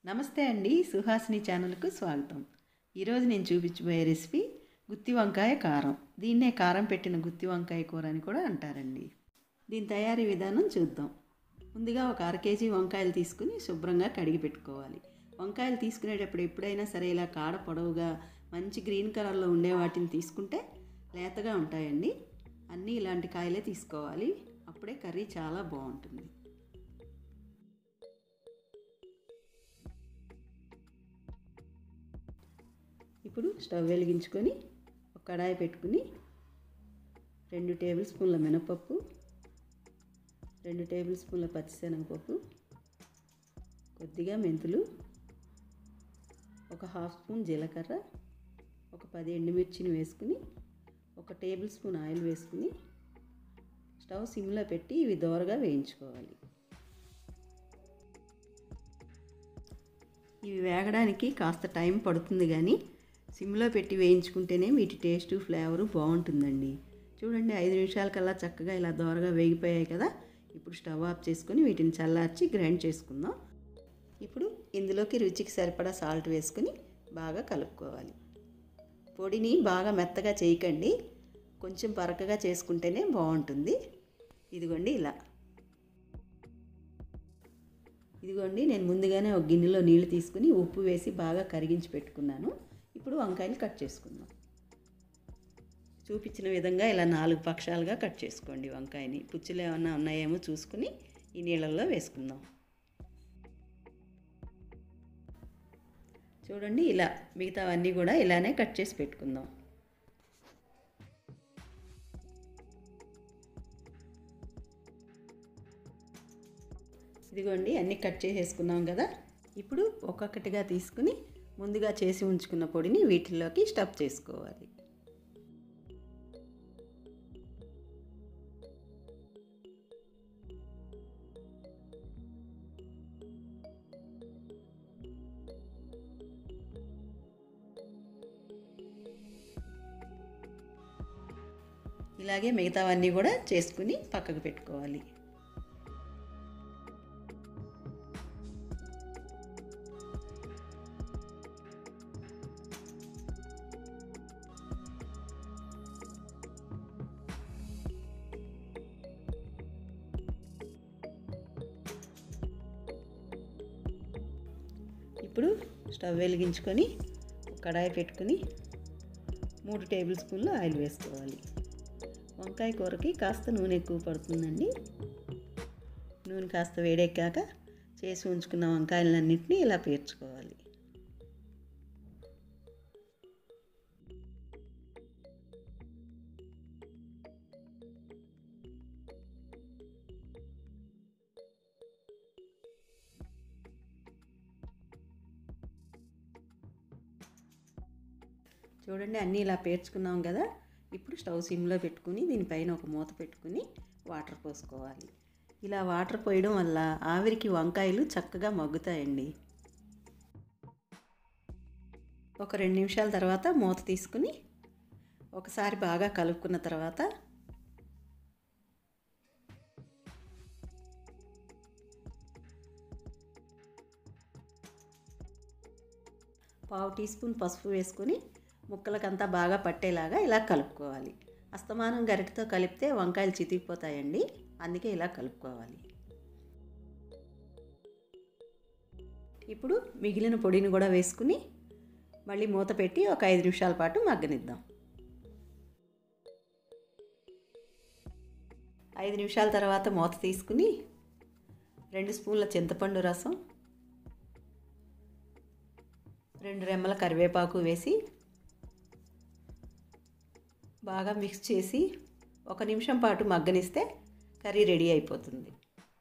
నమస్తే అండి సుహాసిని ఛానల్కు స్వాగతం ఈరోజు నేను చూపించబోయే రెసిపీ గుత్తి వంకాయ కారం దీన్నే కారం పెట్టిన గుత్తి వంకాయ కూర అని కూడా అంటారండి దీని తయారీ విధానం చూద్దాం ముందుగా ఒక అర కేజీ వంకాయలు తీసుకుని శుభ్రంగా కడిగి పెట్టుకోవాలి వంకాయలు తీసుకునేటప్పుడు ఎప్పుడైనా సరే ఇలా కాడ పొడవుగా మంచి గ్రీన్ కలర్లో ఉండే వాటిని తీసుకుంటే లేతగా ఉంటాయండి అన్నీ ఇలాంటి కాయలే తీసుకోవాలి అప్పుడే కర్రీ చాలా బాగుంటుంది ఇప్పుడు స్టవ్ వెలిగించుకొని ఒక కడాయి పెట్టుకుని రెండు టేబుల్ స్పూన్ల మినపప్పు రెండు టేబుల్ స్పూన్ల పచ్చిశనగపప్పు కొద్దిగా మెంతులు ఒక హాఫ్ స్పూన్ జీలకర్ర ఒక పది ఎండుమిర్చిని వేసుకుని ఒక టేబుల్ స్పూన్ ఆయిల్ వేసుకుని స్టవ్ సిమ్లో పెట్టి ఇవి దోరగా వేయించుకోవాలి ఇవి వేగడానికి కాస్త టైం పడుతుంది కానీ సిమ్లో పెట్టి వేయించుకుంటేనే వీటి టేస్ట్ ఫ్లేవరు బాగుంటుందండి చూడండి ఐదు నిమిషాల కల్లా చక్కగా ఇలా దోరగా వేగిపోయాయి కదా ఇప్పుడు స్టవ్ ఆఫ్ చేసుకొని వీటిని చల్లార్చి గ్రైండ్ చేసుకుందాం ఇప్పుడు ఇందులోకి రుచికి సరిపడా సాల్ట్ వేసుకొని బాగా కలుపుకోవాలి పొడిని బాగా మెత్తగా చేయకండి కొంచెం పరకగా చేసుకుంటేనే బాగుంటుంది ఇదిగోండి ఇలా ఇదిగోండి నేను ముందుగానే ఒక గిన్నెలో నీళ్లు తీసుకుని ఉప్పు వేసి బాగా కరిగించి పెట్టుకున్నాను ఇప్పుడు వంకాయలు కట్ చేసుకుందాం చూపించిన విధంగా ఇలా నాలుగు పక్షాలుగా కట్ చేసుకోండి వంకాయని పుచ్చులు ఏమన్నా ఉన్నాయేమో చూసుకుని ఈ నీళ్ళల్లో వేసుకుందాం చూడండి ఇలా మిగతావన్నీ కూడా ఇలానే కట్ చేసి పెట్టుకుందాం ఇదిగోండి అన్నీ కట్ చేసేసుకున్నాం కదా ఇప్పుడు ఒక్కొక్కటిగా తీసుకుని ముందుగా చేసి ఉంచుకున్న పొడిని వీటిల్లోకి స్టఫ్ చేసుకోవాలి ఇలాగే మిగతావన్నీ కూడా చేసుకుని పక్కకు పెట్టుకోవాలి ఇప్పుడు స్టవ్ వెలిగించుకొని కడాయి పెట్టుకుని మూడు టేబుల్ స్పూన్ల ఆయిల్ వేసుకోవాలి వంకాయ కూరకి కాస్త నూనె ఎక్కువ పడుతుందండి నూనె కాస్త వేడెక్కాక చేసి ఉంచుకున్న వంకాయలన్నింటినీ ఇలా పేర్చుకోవాలి చూడండి అన్నీ ఇలా పేర్చుకున్నాం కదా ఇప్పుడు స్టవ్ సిమ్లో పెట్టుకుని దీనిపైన ఒక మూత పెట్టుకుని వాటర్ పోసుకోవాలి ఇలా వాటర్ పోయడం వల్ల ఆవిరికి వంకాయలు చక్కగా మగ్గుతాయండి ఒక రెండు నిమిషాల తర్వాత మూత తీసుకుని ఒకసారి బాగా కలుపుకున్న తర్వాత పావు టీ స్పూన్ పసుపు వేసుకొని ముక్కలకంతా బాగా పట్టేలాగా ఇలా కలుపుకోవాలి అస్తమానం గరిటతో కలిపితే వంకాయలు చితికిపోతాయండి అందుకే ఇలా కలుపుకోవాలి ఇప్పుడు మిగిలిన పొడిని కూడా వేసుకుని మళ్ళీ మూత పెట్టి ఒక ఐదు నిమిషాల పాటు మగ్గనిద్దాం ఐదు నిమిషాల తర్వాత మూత తీసుకుని రెండు స్పూన్ల చింతపండు రసం రెండు రెమ్మల కరివేపాకు వేసి బాగా మిక్స్ చేసి ఒక నిమిషం పాటు మగ్గనిస్తే కర్రీ రెడీ అయిపోతుంది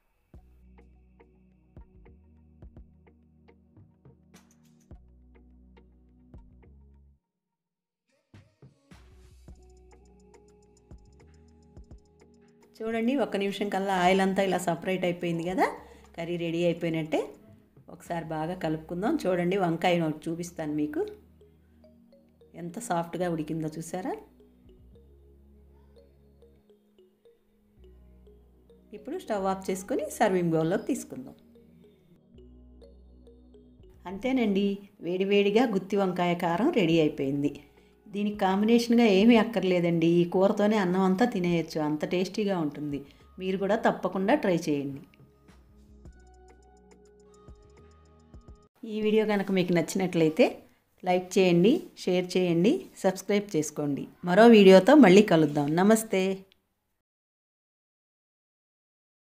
చూడండి ఒక నిమిషం కల్లా ఆయిల్ అంతా ఇలా సపరేట్ అయిపోయింది కదా కర్రీ రెడీ అయిపోయినట్టే ఒకసారి బాగా కలుపుకుందాం చూడండి వంకాయ చూపిస్తాను మీకు ఎంత సాఫ్ట్గా ఉడికిందో చూసారా ఇప్పుడు స్టవ్ ఆఫ్ చేసుకొని సర్వింగ్ బౌల్లోకి తీసుకుందాం అంతేనండి వేడివేడిగా గుత్తి వంకాయ కారం రెడీ అయిపోయింది దీనికి కాంబినేషన్గా ఏమీ అక్కర్లేదండి ఈ కూరతోనే అన్నం అంతా తినేయచ్చు అంత టేస్టీగా ఉంటుంది మీరు కూడా తప్పకుండా ట్రై చేయండి ఈ వీడియో కనుక మీకు నచ్చినట్లయితే లైక్ చేయండి షేర్ చేయండి సబ్స్క్రైబ్ చేసుకోండి మరో వీడియోతో మళ్ళీ కలుద్దాం నమస్తే